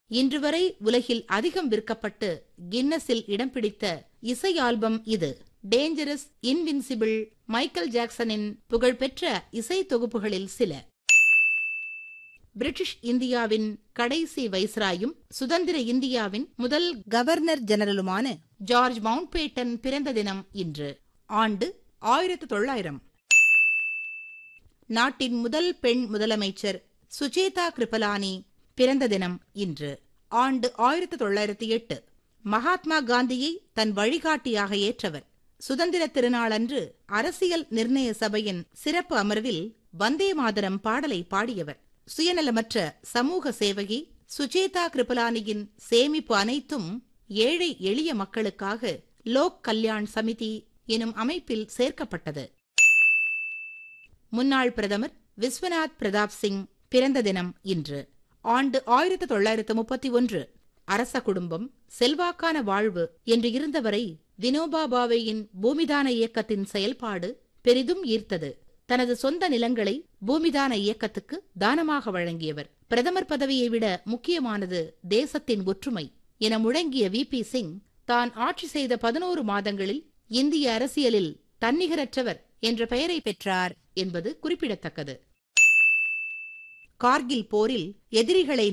இன்று வரை உலகில் அதிகம் விற்கப்பட்டு கின்னஸில் இடம் பிடித்த இசை ஆல்பம் இது டேஞ்சரஸ் இன்வின்சிபிள் மைக்கேல் ஜாக்சனின் புகழ்பெற்ற இசை தொகுப்புகளில் சில பிரிட்டிஷ் இந்தியாவின் கடைசி வைஸ்ராயும் சுதந்திர இந்தியாவின் முதல் கவர்னர் ஜெனரலுமான ஜார்ஜ் மவுண்ட்பேட்டன் பிறந்த தினம் இன்று ஆண்டு ஆயிரத்து தொள்ளாயிரம் நாட்டின் முதல் பெண் முதலமைச்சர் சுஜேதா கிருபலானி பிறந்த தினம் இன்று ஆண்டு ஆயிரத்து தொள்ளாயிரத்தி எட்டு மகாத்மா காந்தியை தன் வழிகாட்டியாக ஏற்றவர் சுதந்திர திருநாளன்று அரசியல் நிர்ணய சபையின் சிறப்பு அமர்வில் வந்தே மாதரம் பாடலை பாடியவர் சுயநலமற்ற சமூக சேவகி சுஜேதா கிருபலானியின் சேமிப்பு அனைத்தும் ஏழை எளிய மக்களுக்காக லோக் கல்யாண் சமிதி எனும் அமைப்பில் சேர்க்கப்பட்டது முன்னாள் பிரதமர் விஸ்வநாத் பிரதாப் சிங் பிறந்த தினம் இன்று ஆண்டு ஆயிரத்து தொள்ளாயிரத்து முப்பத்தி ஒன்று அரச குடும்பம் செல்வாக்கான வாழ்வு என்று இருந்தவரை வினோபா பாவேயின் பூமிதான இயக்கத்தின் செயல்பாடு பெரிதும் ஈர்த்தது தனது சொந்த நிலங்களை பூமிதான இயக்கத்துக்கு தானமாக வழங்கியவர் பிரதமர் பதவியை விட முக்கியமானது தேசத்தின் ஒற்றுமை என முழங்கிய வி பி சிங் தான் ஆட்சி செய்த பதினோரு மாதங்களில் இந்திய அரசியலில் தன்னிகரற்றவர் என்ற பெயரை பெற்றார் என்பது குறிப்பிடத்தக்கது கார்கில் போரில் எதிரிகளை